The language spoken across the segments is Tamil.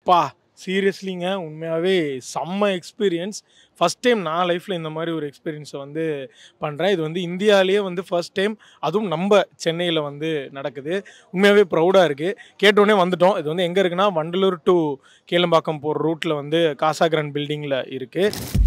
பா சீரியஸ்லிங்க உண்மையாகவே செம்ம எக்ஸ்பீரியன்ஸ் ஃபஸ்ட் டைம் நான் லைஃப்பில் இந்த மாதிரி ஒரு எக்ஸ்பீரியன்ஸை வந்து பண்ணுறேன் இது வந்து இந்தியாவிலேயே வந்து ஃபர்ஸ்ட் டைம் அதுவும் நம்ம சென்னையில் வந்து நடக்குது உண்மையாகவே ப்ரௌடாக இருக்குது கேட்டோடனே வந்துட்டோம் இது வந்து எங்கே இருக்குன்னா வண்டலூர் டு கீழம்பாக்கம் போகிற ரூட்டில் வந்து காசாகிரன் பில்டிங்கில் இருக்குது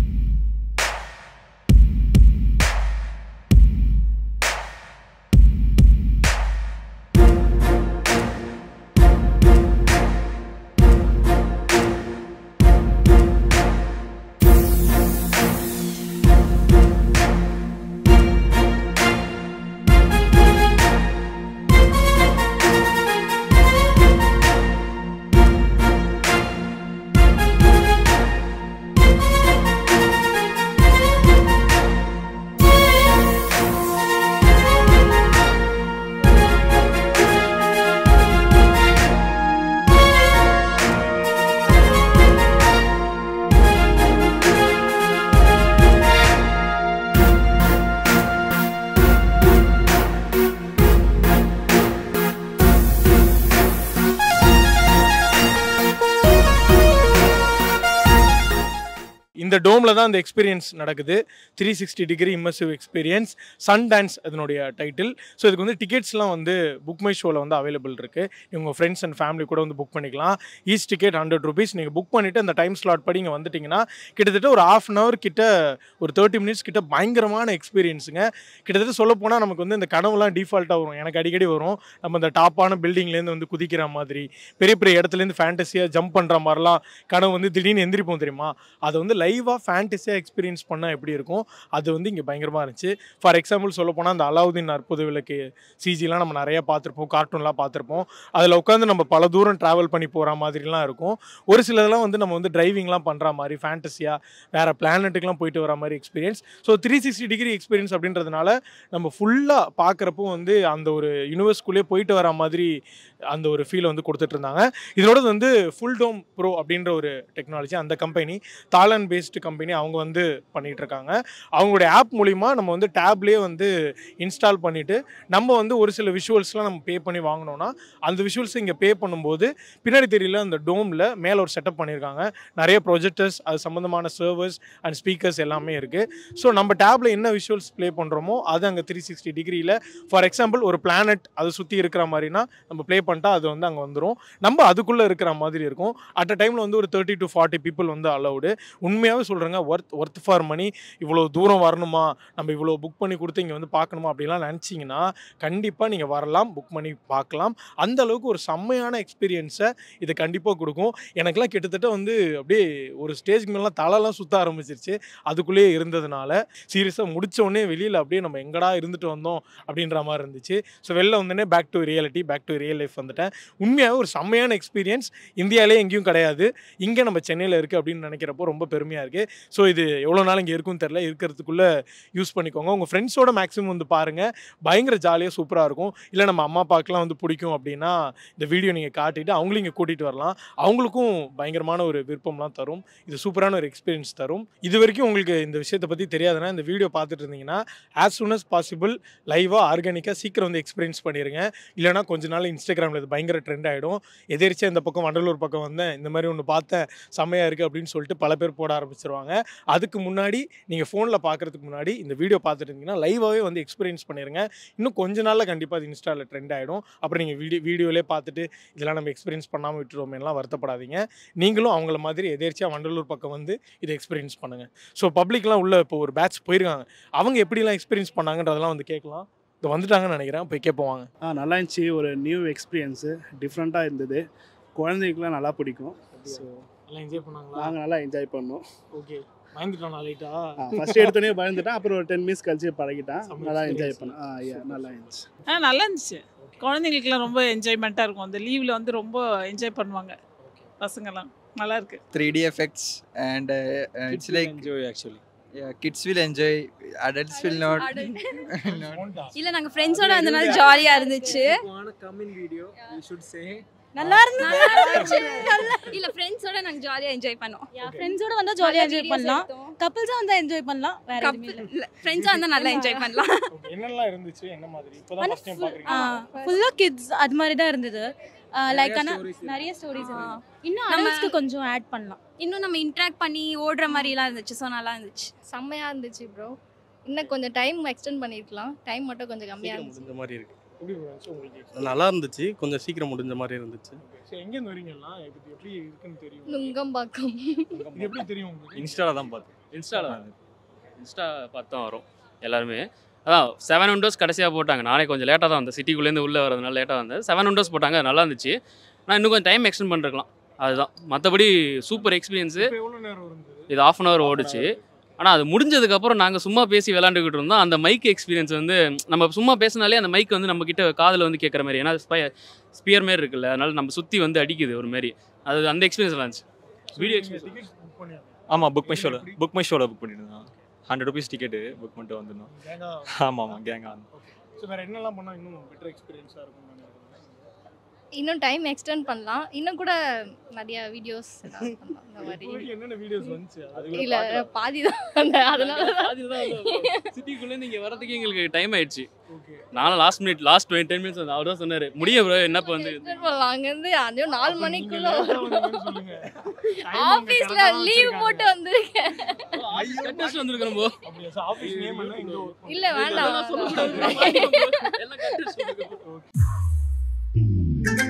இந்த டோமில் தான் அந்த எக்ஸ்பீரியன்ஸ் நடக்குது three sixty degree immersive experience Sun Dance அதனுடைய டைட்டில் ஸோ இதுக்கு வந்து டிக்கெட்ஸ்லாம் வந்து புக் மை ஷோவில் வந்து அவைலபிள் இருக்குது உங்கள் ஃப்ரெண்ட்ஸ் அண்ட் ஃபேமிலி கூட வந்து புக் பண்ணிக்கலாம் ஈச் டிக்கெட் ஹண்ட்ரட் ருபீஸ் நீங்கள் புக் பண்ணிவிட்டு அந்த டைம் ஸ்லாட் படி இங்கே வந்துட்டிங்கன்னா கிட்டத்தட்ட ஒரு ஆஃப் அன் ஹவர் கிட்ட ஒரு தேர்ட்டி மினிட்ஸ் கிட்ட பயங்கரமான எக்ஸ்பீரியன்ஸுங்க கிட்டத்தட்ட சொல்ல போனால் நமக்கு வந்து இந்த கனவுலாம் டிஃபால்ட்டாக வரும் எனக்கு அடிக்கடி வரும் நம்ம இந்த டாப்பான பில்டிங்லேருந்து வந்து குதிக்கிற மாதிரி பெரிய பெரிய இடத்துலேருந்து ஃபேண்டஸியாக ஜம்ப் பண்ணுற மாதிரிலாம் கனவு வந்து திடீர்னு எந்திரிப்போம் தெரியுமா அதை வந்து லைவாக ஃபேண்டஸியாக எக்ஸ்பீரியன்ஸ் பண்ணால் எப்படி இருக்கும் அது வந்து இங்கே பயங்கரமாக இருந்துச்சு ஃபார் எக்ஸாம்பிள் சொல்ல போனால் அந்த அலாவுதீன் அற்புத விளக்கு சிஜிலாம் நம்ம நிறைய பார்த்துருப்போம் கார்ட்டூன்லாம் பார்த்துருப்போம் அதில் உட்காந்து நம்ம பல தூரம் ட்ராவல் பண்ணி போகிற மாதிரிலாம் இருக்கும் ஒரு சிலதெல்லாம் வந்து நம்ம வந்து டிரைவிங்லாம் பண்ணுற மாதிரி ஃபேண்டஸியாக வேறு பிளானட்டுக்கெலாம் போயிட்டு வர மாதிரி experience so three sixty degree experience அப்படின்றதுனால நம்ம ஃபுல்லாக பார்க்குறப்போ வந்து அந்த ஒரு யூனிவர்ஸ்குள்ளேயே போயிட்டு வர மாதிரி அந்த ஒரு ஃபீலை வந்து கொடுத்துட்டு இருந்தாங்க இதோட வந்து ஃபுல் டோம் ப்ரோ அப்படின்ற ஒரு டெக்னாலஜி அந்த கம்பெனி தாலன் பேஸ்டு கம்பெனி அவங்க வந்து பண்ணிட்டு இருக்காங்க அவங்களுடைய ஆப் மூலிமா நம்ம வந்து டேப்லேயே வந்து இன்ஸ்டால் பண்ணிவிட்டு நம்ம வந்து ஒரு சில விஷுவல்ஸ்லாம் நம்ம பே பண்ணி வாங்கினோன்னா அந்த விஷுவல்ஸ் இங்கே பே பண்ணும்போது பின்னாடி தெரியல அந்த டோமில் மேலே ஒரு செட்டப் பண்ணியிருக்காங்க நிறைய ப்ரொஜெக்டர்ஸ் அது சம்மந்தமான சர்வர்ஸ் அண்ட் ஸ்பீக்கர்ஸ் எல்லாமே இருக்குது ஸோ நம்ம டேப்பில் என்ன விஷுவல்ஸ் ப்ளே பண்ணுறோமோ அது அங்கே த்ரீ சிக்ஸ்டி டிகிரியில் ஃபார் எக்ஸாம்பிள் ஒரு பிளானட் அதை சுற்றி இருக்கிற மாதிரினா நம்ம ப்ளே பண்ணிட்டா அது வந்து அங்கே வந்துடும் நம்ம அதுக்குள்ளே இருக்கிற மாதிரி இருக்கும் அட் அ டைமில் வந்து ஒரு தேர்ட்டி டு ஃபார்ட்டி பீப்புள் வந்து அலௌடு உண்மையாகவே சொல்கிறேங்க ஒர்த் ஒர்த் ஃபார் மணி இவ்வளோ தூரம் வரணுமா நம்ம இவ்வளோ புக் பண்ணி கொடுத்து இங்கே வந்து பார்க்கணுமா அப்படிலாம் நினச்சிங்கன்னா கண்டிப்பாக நீங்கள் வரலாம் புக் பண்ணி பார்க்கலாம் அந்த அளவுக்கு ஒரு செம்மையான எக்ஸ்பீரியன்ஸை இது கண்டிப்பாக கொடுக்கும் எனக்கெல்லாம் கிட்டத்தட்ட வந்து அப்படியே ஒரு ஸ்டேஜ்க்கு மேலாம் தலைலாம் சுற்ற ஆரம்பிச்சிருச்சு அதுக்குள்ளேயே இருந்ததுனால சீரியஸாக முடிச்ச உடனே வெளியில் அப்படியே நம்ம எங்கடா இருந்துட்டு வந்தோம் அப்படின்ற மாதிரி இருந்துச்சு ஸோ வெளில வந்தோடனே back to reality back to real life வந்துட்டேன் உண்மையாகவே ஒரு செம்மையான எக்ஸ்பீரியன்ஸ் இந்தியாவிலே எங்கேயும் கிடையாது இங்கே நம்ம சென்னையில் இருக்குது அப்படின்னு நினைக்கிறப்போ ரொம்ப பெருமையாக இருக்குது ஸோ இது எவ்வளோ நாள் இங்கே இருக்கும்னு தெரில இருக்கிறதுக்குள்ளே யூஸ் பண்ணிக்கோங்க உங்கள் ஃப்ரெண்ட்ஸோட மேக்ஸிமம் வந்து பாருங்கள் பயங்கர ஜாலியாக சூப்பராக இருக்கும் இல்லை நம்ம அம்மா அப்பாக்கெலாம் வந்து பிடிக்கும் அப்படின்னா இந்த வீடியோ நீங்கள் காட்டிட்டு அவங்களும் இங்கே கூட்டிகிட்டு வரலாம் அவங்களுக்கும் பயங்கரமான ஒரு விருப்பம்லாம் தரும் இது சூப்பரான ஒரு எக்ஸ்பீரியன்ஸ் தரும் இது வரைக்கும் உங்களுக்கு இந்த விஷயத்தை பற்றி தெரியாதுன்னா இந்த வீடியோ பார்த்துட்டு இருந்தீங்கன்னா ஆஸ் சூன் as பாசிபிள் லைவாக ஆர்கானிக்காக சீக்கிரம் வந்து எக்ஸ்பீரியன்ஸ் பண்ணிடுங்க இல்லைனா கொஞ்ச நாள் இன்ஸ்டாகிராமில் இது பயங்கர ட்ரெண்ட் ஆகிடும் எதிர்த்து இந்த பக்கம் வண்டலூர் பக்கம் வந்தேன் இந்த மாதிரி ஒன்று பார்த்தேன் செம்மையாக இருக்குது அப்படின்னு சொல்லிட்டு பல பேர் போட ஆரம்பிச்சிருவாங்க அதுக்கு முன்னாடி நீங்கள் ஃபோனில் பார்க்குறதுக்கு முன்னாடி இந்த வீடியோ பார்த்துட்டு இருந்தீங்கன்னா லைவாகவே வந்து எக்ஸ்பீரியன்ஸ் பண்ணிடுங்க இன்னும் கொஞ்ச நாளில் கண்டிப்பாக அது இன்ஸ்டாவில் ட்ரெண்ட் ஆகிடும் அப்புறம் நீங்கள் வீடியோ வீடியோலே பார்த்துட்டு இதெல்லாம் நம்ம எக்ஸ்பீரியன்ஸ் பண்ணாமல் விட்டுருவோமேலாம் வருத்தப்படாதீங்க நீங்களும் அவங்கள மாதிரி எதேர்ச்சியாக வண்டலூர் பக்கம் வந்து இதை எக்ஸ்பீரியன்ஸ் பண்ணுங்கள் ஸோ பப்ளிக்லாம் உள்ள இப்போ ஒரு பேட்ச் போயிருக்காங்க அவங்க எப்படிலாம் எக்ஸ்பீரியன்ஸ் பண்ணாங்கன்றதெல்லாம் வந்து கேட்கலாம் இது வந்துட்டாங்கன்னு நினைக்கிறேன் போய் கேட்போம் வாங்க ஆ நல்லா இருந்துச்சு ஒரு நியூ எக்ஸ்பீரியன்ஸு டிஃப்ரெண்ட்டாக இருந்தது குழந்தைங்களுக்குலாம் நல்லா பிடிக்கும் ஸோ நல்லா என்ஜாய் பண்ணாங்களா நாங்கள் நல்லா என்ஜாய் பண்ணோம் ஓகே பயந்துட்டோம் லைட்டா ஃபர்ஸ்ட் எடுத்தோடனே பயந்துட்டேன் அப்புறம் ஒரு டென் மினிட்ஸ் கழிச்சு பழகிட்டேன் செம்ம நல்லா என்ஜாய் experience. பண்ணேன் ஆ yeah, நல்லா இருந்துச்சு ஆ நல்லா இருந்துச்சு குழந்தைங்களுக்குலாம் ரொம்ப என்ஜாய்மெண்ட்டாக இருக்கும் அந்த லீவில் வந்து ரொம்ப என்ஜாய் பண்ணுவாங்க பசங்கெல்லாம் நல்லா இருக்கு 3D effects and uh, uh, it's like enjoy actually. yeah, kids will enjoy, adults will not. not. இல்ல நாங்க ஃப்ரெண்ட்ஸோட வந்தனால ஜாலியா இருந்துச்சு If you wanna come in video, you should say நல்லா இருந்துச்சு இல்ல ஃப்ரெண்ட்ஸோட நாங்க ஜாலியா என்ஜாய் பண்ணோம் ஃப்ரெண்ட்ஸோட வந்தா ஜாலியா என்ஜாய் பண்ணலாம் கப்பிள்ஸா வந்தா என்ஜாய் பண்ணலாம் வேற எதுவுமே இல்ல. இல்ல ஃப்ரெண்ட்ஸா வந்தா நல்லா என்ஜாய் பண்ணலாம் என்னெல்லாம் இருந்துச்சு என்ன மாதிரி இப்போதான் ஃபர்ஸ்ட் டைம் பார்க்குறீங்க ஃபுல்லா கிட்ஸ் அது மாதிரி தான் இருந்தது லைக் நிறைய ஆனா stories இருக்கு. நிறைய ஸ்டோரிஸ் ஆ. இன்னும் நம்ம- அடல்ட்ஸ்க்கு கொஞ்சம் ஆட் பண்ணலாம் இன்னும் நம்ம இன்ட்ராக்ட் பண்ணி ஓடுற மாதிரிலாம் இருந்துச்சு ஸோ நல்லா இருந்துச்சு செம்மையாக இருந்துச்சு ப்ரோ இன்னும் கொஞ்சம் டைம் எக்ஸ்டெண்ட் பண்ணியிருக்கலாம் டைம் மட்டும் கொஞ்சம் கம்மியாக சீக்கிரம் இருந்துச்சு முடிஞ்ச மாதிரி இருக்கு எப்படி இருந்துச்சு உங்களுக்கு நல்லா இருந்துச்சு கொஞ்சம் சீக்கிரம் முடிஞ்ச மாதிரி இருந்துச்சு ஸோ எங்கேருந்து வரீங்கலாம் இது எப்படி இருக்குன்னு தெரியும் நுங்கம்பாக்கம் இது எப்படி தெரியும் உங்களுக்கு இன்ஸ்டால தான் பார்த்தேன் இன்ஸ்டால தான் இன்ஸ்டா பார்த்து தான் வரும் எல்லாருமே அதான் செவன் விண்டோஸ் கடைசியாக போட்டாங்க நானே கொஞ்சம் லேட்டாக தான் வந்தேன் சிட்டிக்குள்ளேருந்து உள்ளே வரதுனால லேட்டாக வந்தேன் செவன் விண்டோஸ் போட்டாங்க அது நல்லா இருந்துச்சு நான் இன்னும் கொஞ்சம் டைம் எக்ஸ்டெண்ட் பண்ணிருக்கலாம் அதுதான் மற்றபடி சூப்பர் எக்ஸ்பீரியன்ஸு இப்போ எவ்வளோ நேரம் இருந்தது இது ஆஃப் அன் ஹவர் ஓடுச்சு ஆனால் அது முடிஞ்சதுக்கப்புறம் நாங்கள் சும்மா பேசி விளாண்டுக்கிட்டு இருந்தோம் அந்த மைக் எக்ஸ்பீரியன்ஸ் வந்து நம்ம சும்மா பேசினாலே அந்த மைக் வந்து நம்ம கிட்ட காதில் வந்து கேட்குற மாதிரி ஏன்னா ஸ்பியர் மாதிரி இருக்குல்ல அதனால நம்ம சுற்றி வந்து அடிக்குது ஒரு மாதிரி அது அந்த எக்ஸ்பீரியன்ஸ் இருந்துச்சு வீடியோ எக்ஸ்பீரியன்ஸ் டிக்கெட் புக் பண்ணி ஆமாம் புக் மை ஷோவில் புக் மை ஷோவில் புக் பண்ணியிருந்தேன் ஹண்ட்ரட் ருபீஸ் டிக்கெட்டு புக் பண்ணிட்டு வந்திருந்தோம் கேங்கா ஆமாம் ஆமாம் கேங்காக ஓகே ஸோ வேறு என்னெல்லாம் பண்ணால் இன்னும் பெட்டர் எக்ஸ்பீரியன்ஸாக இருக்கும் இன்னும் டைம் எக்ஸ்டெண்ட் பண்ணலாம் இன்னும் கூட நிறைய வீடியோஸ் ஏதாவது பண்ணலாம் இந்த மாதிரி என்னென்ன வீடியோஸ் வந்துச்சு அது இல்லை பாதி தான் அதனால தான் சிட்டிக்குள்ளே நீங்கள் வரதுக்கு எங்களுக்கு டைம் ஆயிடுச்சு ஓகே நானும் last minute last twenty ten minutes அவர் தான் சொன்னார் முடிய ப்ரோ என்னப்போ வந்து extend பண்ணலாம் அங்கேருந்து அதுவும் நாலு மணிக்குள்ள சொல்லுங்க ஆஃபீஸில் லீவ் போட்டு வந்திருக்கேன் கட்டஸ்ட் வந்திருக்கிறோம் போ அப்படியா சார் ஆஃபீஸ் நேம் என்ன இங்கே இல்லை வேண்டாம் எல்லாம் கட்டஸ்ட்